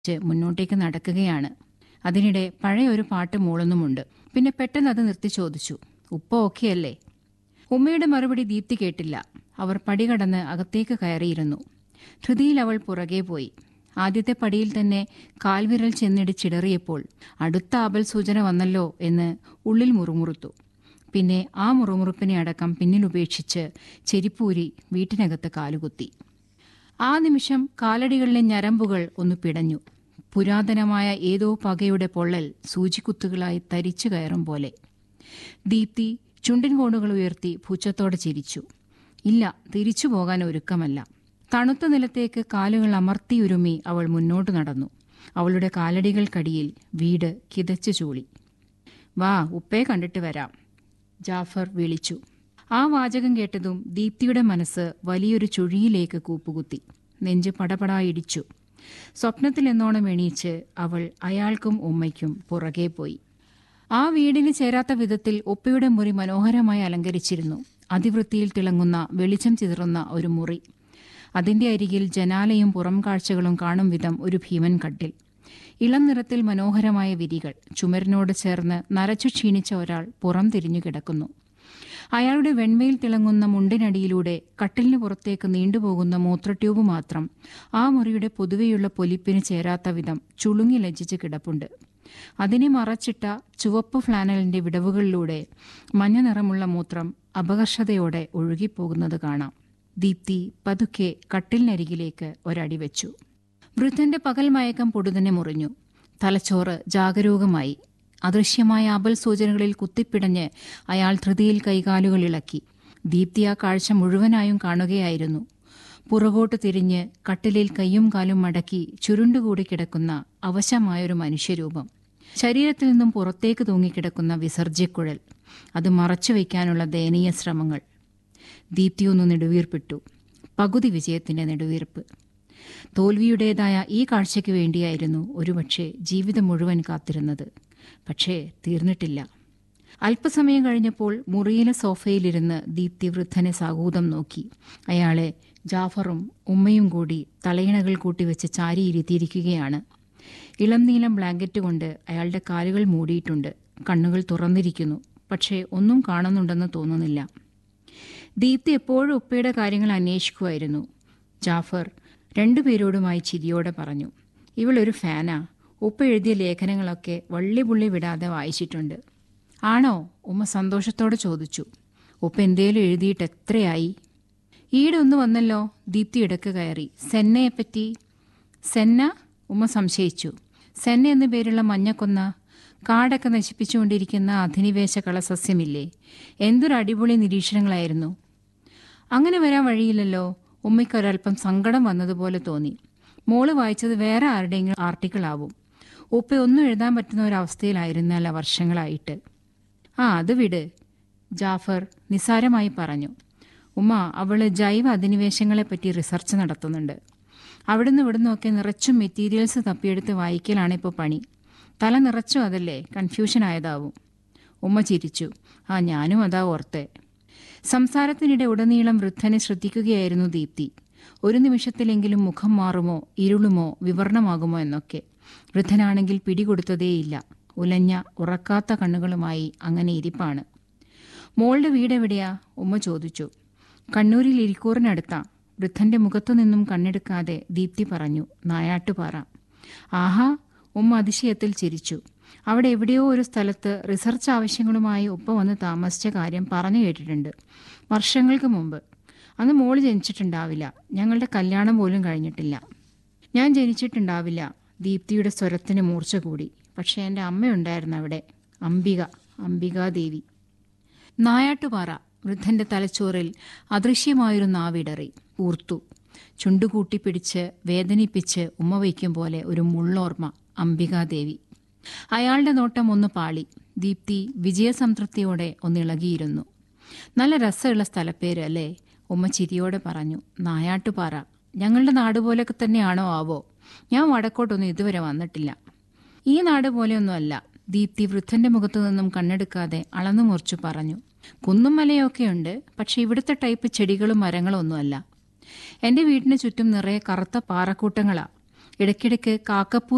ച്ച് മുന്നോട്ടേക്ക് നടക്കുകയാണ് അതിനിടെ പഴയ ഒരു പാട്ട് മൂളുന്നുമുണ്ട് പിന്നെ പെട്ടെന്ന് അത് നിർത്തി ചോദിച്ചു ഉപ്പ ഓക്കെയല്ലേ ഉമ്മയുടെ മറുപടി ദീപ്തി കേട്ടില്ല അവർ പടി കടന്ന് അകത്തേക്ക് കയറിയിരുന്നു ധൃതിയിൽ അവൾ പുറകെ പോയി ആദ്യത്തെ പടിയിൽ തന്നെ കാൽവിരൽ ചെന്നിടിച്ചിടറിയപ്പോൾ അടുത്ത ആപൽ സൂചന വന്നല്ലോ എന്ന് ഉള്ളിൽ മുറുമുറുത്തു പിന്നെ ആ മുറുമുറുപ്പിനെ അടക്കം പിന്നിലുപേക്ഷിച്ച് ചെരിപ്പൂരി വീട്ടിനകത്ത് കാലുകുത്തി ആ നിമിഷം കാലടികളിലെ ഞരമ്പുകൾ ഒന്ന് പിടഞ്ഞു പുരാതനമായ ഏതോ പകയുടെ പൊള്ളൽ സൂചിക്കുത്തുകളായി തരിച്ചു കയറും പോലെ ദീപ്തി ചുണ്ടിൻ കോണുകൾ ഉയർത്തി പൂച്ചത്തോടെ ചിരിച്ചു ഇല്ല തിരിച്ചു പോകാൻ ഒരുക്കമല്ല തണുത്ത നിലത്തേക്ക് കാലുകൾ അമർത്തിയുരുമി അവൾ മുന്നോട്ട് നടന്നു അവളുടെ കാലടികൾക്കടിയിൽ വീട് കിതച്ചു ചൂളി വാ ഉപ്പേ കണ്ടിട്ട് വരാം ജാഫർ വിളിച്ചു ആ വാചകം കേട്ടതും ദീപ്തിയുടെ മനസ്സ് വലിയൊരു ചുഴിയിലേക്ക് കൂപ്പുകുത്തി നെഞ്ച് പടപടാ ഇടിച്ചു സ്വപ്നത്തിൽ എന്നോണം എണീച്ച് അവൾ അയാൾക്കും ഉമ്മയ്ക്കും പുറകെ പോയി ആ വീടിന് ചേരാത്ത വിധത്തിൽ ഒപ്പയുടെ മുറി മനോഹരമായി അലങ്കരിച്ചിരുന്നു അതിവൃത്തിയിൽ തിളങ്ങുന്ന വെളിച്ചം ചിതറുന്ന ഒരു മുറി അതിന്റെ അരികിൽ ജനാലയും പുറം കാഴ്ചകളും കാണും വിധം ഒരു ഭീമൻ കട്ടിൽ ഇളം നിറത്തിൽ മനോഹരമായ വിരികൾ ചുമരിനോട് ചേർന്ന് നരച്ചു ക്ഷീണിച്ച ഒരാൾ പുറം തിരിഞ്ഞു കിടക്കുന്നു അയാളുടെ വെണ്മയിൽ തിളങ്ങുന്ന മുണ്ടിനടിയിലൂടെ കട്ടിലിന് പുറത്തേക്ക് നീണ്ടുപോകുന്ന മൂത്രട്യൂബ് മാത്രം ആ മുറിയുടെ പൊതുവെയുള്ള പൊലിപ്പിന് ചേരാത്ത വിധം ചുളുങ്ങി ലജ്ജിച്ച് കിടപ്പുണ്ട് അതിനെ മറച്ചിട്ട ചുവപ്പ് ഫ്ലാനലിന്റെ വിടവുകളിലൂടെ മഞ്ഞ നിറമുള്ള മൂത്രം അപകർഷതയോടെ ഒഴുകിപ്പോകുന്നത് കാണാം ദീപ്തി പതുക്കെ കട്ടിലിനരികിലേക്ക് ഒരടി വെച്ചു വൃദ്ധന്റെ പകൽ മയക്കം പൊടുതനെ മുറിഞ്ഞു തലച്ചോറ് ജാഗരൂകമായി അദൃശ്യമായ അപൽ സൂചനകളിൽ കുത്തിപ്പിടഞ്ഞ് അയാൾ ധൃതിയിൽ കൈകാലുകൾ ഇളക്കി ദീപ്തി ആ കാഴ്ച മുഴുവനായും കാണുകയായിരുന്നു പുറകോട്ട് തിരിഞ്ഞ് കട്ടിലിൽ കയ്യും കാലും മടക്കി ചുരുണ്ടുകൂടി കിടക്കുന്ന അവശമായൊരു മനുഷ്യരൂപം ശരീരത്തിൽ നിന്നും പുറത്തേക്ക് തൂങ്ങിക്കിടക്കുന്ന വിസർജ്യക്കുഴൽ അത് മറച്ചുവെക്കാനുള്ള ദയനീയ ശ്രമങ്ങൾ ദീപ്തി ഒന്ന് നെടുവീർപ്പിട്ടു പകുതി വിജയത്തിന്റെ നെടുവീർപ്പ് തോൽവിയുടേതായ ഈ കാഴ്ചയ്ക്ക് വേണ്ടിയായിരുന്നു ഒരുപക്ഷെ ജീവിതം മുഴുവൻ കാത്തിരുന്നത് പക്ഷേ തീർന്നിട്ടില്ല അല്പസമയം കഴിഞ്ഞപ്പോൾ മുറിയിലെ സോഫയിലിരുന്ന് ദീപ്തി വൃദ്ധനെ സാഗൂതം നോക്കി അയാളെ ജാഫറും ഉമ്മയും കൂടി തലയിണകൾ കൂട്ടിവെച്ച് ചാരിയിരുത്തിയിരിക്കുകയാണ് ഇളം നീലം ബ്ലാങ്കറ്റ് കൊണ്ട് അയാളുടെ കാലുകൾ മൂടിയിട്ടുണ്ട് കണ്ണുകൾ തുറന്നിരിക്കുന്നു പക്ഷേ ഒന്നും കാണുന്നുണ്ടെന്ന് തോന്നുന്നില്ല ദീപ്തി എപ്പോഴും ഉപ്പയുടെ കാര്യങ്ങൾ അന്വേഷിക്കുമായിരുന്നു ജാഫർ രണ്ടുപേരോടുമായി ചിരിയോടെ പറഞ്ഞു ഇവളൊരു ഫാനാ ഉപ്പ എഴുതിയ ലേഖനങ്ങളൊക്കെ വള്ളിപുള്ളി വിടാതെ വായിച്ചിട്ടുണ്ട് ആണോ ഉമ്മ സന്തോഷത്തോടെ ചോദിച്ചു ഉപ്പ എന്തേലും എഴുതിയിട്ട് എത്രയായി ഈടെ ഒന്ന് വന്നല്ലോ ദീപ്തി ഇടക്ക് കയറി സെന്നയെപ്പറ്റി സെന്ന ഉമ്മ സംശയിച്ചു സെന്ന എന്നു പേരുള്ള മഞ്ഞക്കൊന്ന കാടൊക്കെ നശിപ്പിച്ചുകൊണ്ടിരിക്കുന്ന അധിനിവേശ കളസസ്യമില്ലേ എന്തൊരു അടിപൊളി നിരീക്ഷണങ്ങളായിരുന്നു അങ്ങനെ വരാൻ വഴിയില്ലല്ലോ ഉമ്മയ്ക്ക് ഒരല്പം സങ്കടം വന്നതുപോലെ തോന്നി മോള് വായിച്ചത് വേറെ ആരുടെയെങ്കിലും ആർട്ടിക്കിൾ ആവും ഉപ്പ ഒന്നും എഴുതാൻ പറ്റുന്ന ഒരവസ്ഥയിലായിരുന്നല്ല വർഷങ്ങളായിട്ട് ആ അത് വിട് ജാഫർ നിസാരമായി പറഞ്ഞു ഉമ്മ അവള് ജൈവ അധിനിവേശങ്ങളെപ്പറ്റി റിസർച്ച് നടത്തുന്നുണ്ട് അവിടുന്ന് ഇവിടുന്നൊക്കെ നിറച്ചും മെറ്റീരിയൽസ് തപ്പിയെടുത്ത് വായിക്കലാണ് ഇപ്പോൾ പണി തല നിറച്ചും അതല്ലേ കൺഫ്യൂഷൻ ആയതാവും ഉമ്മ ചിരിച്ചു ആ ഞാനും അതാ ഓർത്തെ സംസാരത്തിനിടെ ഉടനീളം വൃദ്ധനെ ശ്രദ്ധിക്കുകയായിരുന്നു ദീപ്തി ഒരു നിമിഷത്തിലെങ്കിലും മുഖം മാറുമോ ഇരുളുമോ വിവരണമാകുമോ എന്നൊക്കെ വൃദ്ധനാണെങ്കിൽ പിടികൊടുത്തതേയില്ല ഉലഞ്ഞ ഉറക്കാത്ത കണ്ണുകളുമായി അങ്ങനെ ഇരിപ്പാണ് മോളുടെ വീടെവിടെയാ ഉമ്മ ചോദിച്ചു കണ്ണൂരിൽ ഇരിക്കൂറിനടുത്താ വൃദ്ധന്റെ മുഖത്തു നിന്നും കണ്ണെടുക്കാതെ ദീപ്തി പറഞ്ഞു നായാട്ടുപാറ ആഹാ ഉമ്മ അതിശയത്തിൽ ചിരിച്ചു അവിടെ എവിടെയോ ഒരു സ്ഥലത്ത് റിസർച്ച് ആവശ്യങ്ങളുമായി ഉപ്പ വന്ന് താമസിച്ച കാര്യം പറഞ്ഞു കേട്ടിട്ടുണ്ട് വർഷങ്ങൾക്ക് മുമ്പ് അന്ന് മോള് ജനിച്ചിട്ടുണ്ടാവില്ല ഞങ്ങളുടെ കല്യാണം പോലും കഴിഞ്ഞിട്ടില്ല ഞാൻ ജനിച്ചിട്ടുണ്ടാവില്ല ദീപ്തിയുടെ സ്വരത്തിന് മൂർച്ച കൂടി പക്ഷേ എൻ്റെ അമ്മയുണ്ടായിരുന്നു അവിടെ അംബിക അംബികാദേവി നായാട്ടുപാറ വൃദ്ധന്റെ തലച്ചോറിൽ അദൃശ്യമായൊരു നാവിടറി ഊർത്തു ചുണ്ടുകൂട്ടിപ്പിടിച്ച് വേദനിപ്പിച്ച് ഉമ്മ വയ്ക്കും പോലെ ഒരു മുള്ളോർമ്മ അംബികാദേവി അയാളുടെ നോട്ടം ഒന്ന് പാളി ദീപ്തി വിജയസംതൃപ്തിയോടെ ഒന്നിളകിയിരുന്നു നല്ല രസമുള്ള സ്ഥലപ്പേര് അല്ലേ ഉമ്മ ചിരിയോടെ പറഞ്ഞു നായാട്ടുപാറ ഞങ്ങളുടെ നാട് പോലെയൊക്കെ തന്നെയാണോ ആവോ ഞാൻ വടക്കോട്ടൊന്നും ഇതുവരെ വന്നിട്ടില്ല ഈ നാട് പോലെയൊന്നുമല്ല ദീപ്തി വൃദ്ധന്റെ മുഖത്തു നിന്നും കണ്ണെടുക്കാതെ അളന്നു മുറിച്ചു പറഞ്ഞു കുന്നും മലയൊക്കെയുണ്ട് പക്ഷെ ഇവിടുത്തെ ടൈപ്പ് ചെടികളും മരങ്ങളും ഒന്നുമല്ല എന്റെ വീടിന് ചുറ്റും നിറയെ കറുത്ത പാറക്കൂട്ടങ്ങളാ ഇടയ്ക്കിടയ്ക്ക് കാക്കപ്പൂ